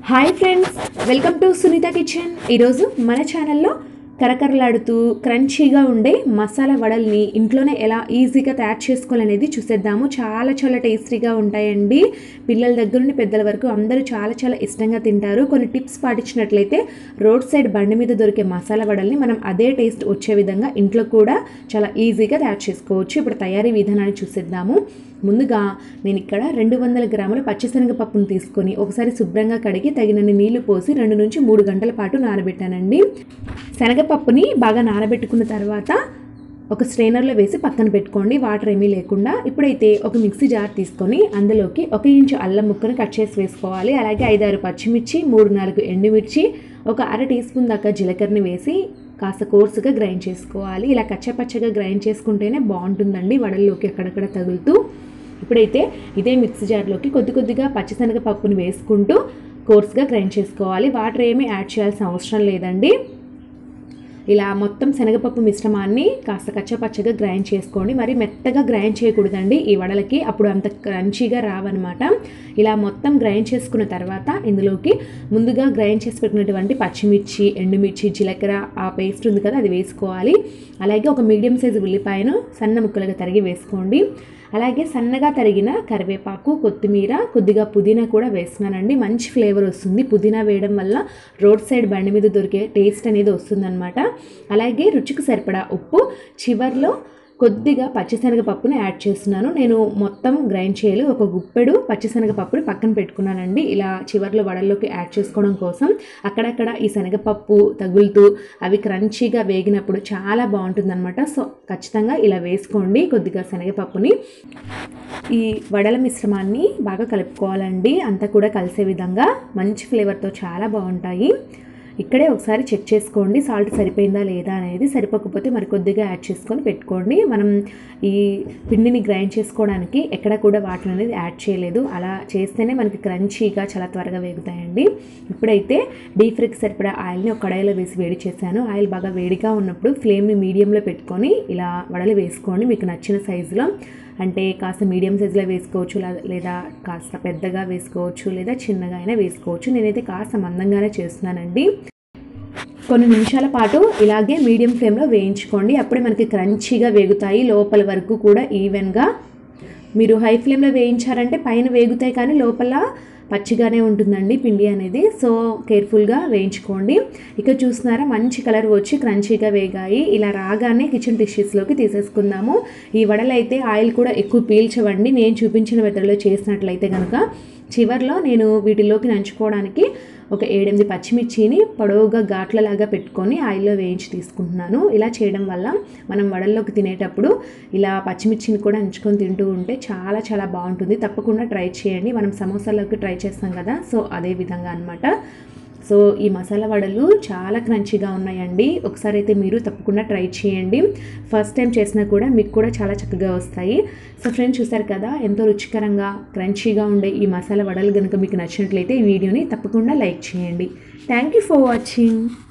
hi friends welcome to Sunitha kitchen ఈరోజు మన ఛానల్లో కరకరలాడుతూ క్రంచీగా ఉండే మసాలా వడల్ని ఇంట్లోనే ఎలా ఈజీగా తయారు చేసుకోవాలనేది చూసేద్దాము చాలా చాలా టేస్టీగా ఉంటాయండి పిల్లల దగ్గర నుండి పెద్దల వరకు అందరూ చాలా చాలా ఇష్టంగా తింటారు కొన్ని టిప్స్ పాటించినట్లయితే రోడ్ సైడ్ బండి మీద దొరికే మసాలా వడల్ని మనం అదే టేస్ట్ వచ్చే విధంగా ఇంట్లో కూడా చాలా ఈజీగా తయారు చేసుకోవచ్చు ఇప్పుడు తయారీ విధానాన్ని చూసేద్దాము ముందుగా నేను ఇక్కడ రెండు వందల గ్రాముల పచ్చిశనగపప్పును తీసుకొని ఒకసారి శుభ్రంగా కడిగి తగినన్ని నీళ్లు పోసి రెండు నుంచి మూడు గంటల పాటు నానబెట్టానండి శనగపప్పుని బాగా నానబెట్టుకున్న తర్వాత ఒక స్ట్రైనర్లో వేసి పక్కన పెట్టుకోండి వాటర్ ఏమీ లేకుండా ఇప్పుడైతే ఒక మిక్సీ జార్ తీసుకొని అందులోకి ఒక ఇంచు అల్లం ముక్కను కట్ చేసి వేసుకోవాలి అలాగే ఐదారు పచ్చిమిర్చి మూడు నాలుగు ఎండుమిర్చి ఒక అర టీ స్పూన్ దాకా జీలకర్రని వేసి కాస్త కోర్సుగా గ్రైండ్ చేసుకోవాలి ఇలా కచ్చపచ్చగా గ్రైండ్ చేసుకుంటేనే బాగుంటుందండి వడల్లోకి అక్కడక్కడ తగులుతూ ఇప్పుడైతే ఇదే మిక్సీ జార్లోకి కొద్ది కొద్దిగా పచ్చిశనగ పప్పుని వేసుకుంటూ కోర్స్గా గ్రైండ్ చేసుకోవాలి వాటర్ ఏమీ యాడ్ చేయాల్సిన అవసరం లేదండి ఇలా మొత్తం శనగపప్పు మిశ్రమాన్ని కాస్త కచ్చపచ్చగా గ్రైండ్ చేసుకోండి మరి మెత్తగా గ్రైండ్ చేయకూడదండి ఈ వడలకి అప్పుడు అంత క్రంచీగా రావన్నమాట ఇలా మొత్తం గ్రైండ్ చేసుకున్న తర్వాత ఇందులోకి ముందుగా గ్రైండ్ చేసి పెట్టినటువంటి పచ్చిమిర్చి ఎండుమిర్చి జీలకర్ర ఆ పేస్ట్ ఉంది కదా అది వేసుకోవాలి అలాగే ఒక మీడియం సైజు ఉల్లిపాయను సన్న ముక్కలుగా తరిగి వేసుకోండి అలాగే సన్నగా తరిగిన కరివేపాకు కొత్తిమీర కొద్దిగా పుదీనా కూడా వేస్తున్నానండి మంచి ఫ్లేవర్ వస్తుంది పుదీనా వేయడం వల్ల రోడ్ సైడ్ బండి మీద దొరికే టేస్ట్ అనేది వస్తుందన్నమాట అలాగే రుచికి సరిపడా ఉప్పు చివర్లో కొద్దిగా పచ్చిశనగపప్పుని యాడ్ చేస్తున్నాను నేను మొత్తం గ్రైండ్ చేయాలి ఒక గుప్పెడు పచ్చిశనగపప్పుని పక్కన పెట్టుకున్నానండి ఇలా చివర్లో వడల్లోకి యాడ్ చేసుకోవడం కోసం అక్కడక్కడ ఈ శనగపప్పు తగులుతూ అవి క్రంచీగా వేగినప్పుడు చాలా బాగుంటుందన్నమాట సో ఖచ్చితంగా ఇలా వేసుకోండి కొద్దిగా శనగపప్పుని ఈ వడల మిశ్రమాన్ని బాగా కలుపుకోవాలండి అంతా కూడా కలిసే విధంగా మంచి ఫ్లేవర్తో చాలా బాగుంటాయి ఇక్కడే ఒకసారి చెక్ చేసుకోండి సాల్ట్ సరిపోయిందా లేదా అనేది సరిపోకపోతే మరి కొద్దిగా యాడ్ చేసుకొని పెట్టుకోండి మనం ఈ పిండిని గ్రైండ్ చేసుకోవడానికి ఎక్కడ కూడా వాటర్ అనేది యాడ్ చేయలేదు అలా చేస్తేనే మనకి క్రంచీగా చాలా త్వరగా వేగుతాయండి ఇప్పుడైతే డీప్ ఫ్రైకి సరిపడా ఆయిల్ని ఒక కడాయిలో వేసి వేడి చేశాను ఆయిల్ బాగా వేడిగా ఉన్నప్పుడు ఫ్లేమ్ని మీడియంలో పెట్టుకొని ఇలా వడలు వేసుకోండి మీకు నచ్చిన సైజులో అంటే కాస్త మీడియం సైజులో వేసుకోవచ్చు లేదా కాస్త పెద్దగా వేసుకోవచ్చు లేదా చిన్నగా అయినా వేసుకోవచ్చు నేనైతే కాస్త మందంగానే చేస్తున్నానండి కొన్ని నిమిషాల పాటు ఇలాగే మీడియం ఫ్లేమ్లో వేయించుకోండి అప్పుడే మనకి క్రంచీగా వేగుతాయి లోపల వరకు కూడా ఈవెన్గా మీరు హై ఫ్లేమ్లో వేయించారంటే పైన వేగుతాయి కానీ లోపల పచ్చిగానే ఉంటుందండి పిండి అనేది సో కేర్ఫుల్గా వేయించుకోండి ఇక చూస్తున్నారా మంచి కలర్ వచ్చి క్రంచీగా వేగాయి ఇలా రాగానే కిచెన్ డిషెస్లోకి తీసేసుకుందాము ఈ వడలు అయితే ఆయిల్ కూడా ఎక్కువ పీల్చవండి నేను చూపించిన మెథడ్లో చేసినట్లయితే కనుక చివర్లో నేను వీటిలోకి నంచుకోవడానికి ఒక ఏడెనిమిది పచ్చిమిర్చిని పొడవుగా ఘాట్లలాగా పెట్టుకొని ఆయిల్లో వేయించి తీసుకుంటున్నాను ఇలా చేయడం వల్ల మనం వడల్లోకి తినేటప్పుడు ఇలా పచ్చిమిర్చిని కూడా నంచుకొని తింటూ ఉంటే చాలా చాలా బాగుంటుంది తప్పకుండా ట్రై చేయండి మనం సమోసాలోకి ట్రై చేస్తాం కదా సో అదే విధంగా అనమాట సో ఈ మసాలా వడలు చాలా క్రంచీగా ఉన్నాయండి ఒకసారి అయితే మీరు తప్పకుండా ట్రై చేయండి ఫస్ట్ టైం చేసినా కూడా మీకు కూడా చాలా చక్కగా వస్తాయి సో ఫ్రెండ్స్ చూసారు కదా ఎంతో రుచికరంగా క్రంచీగా ఉండే ఈ మసాలా వడలు కనుక మీకు నచ్చినట్లయితే ఈ వీడియోని తప్పకుండా లైక్ చేయండి థ్యాంక్ యూ ఫర్ వాచింగ్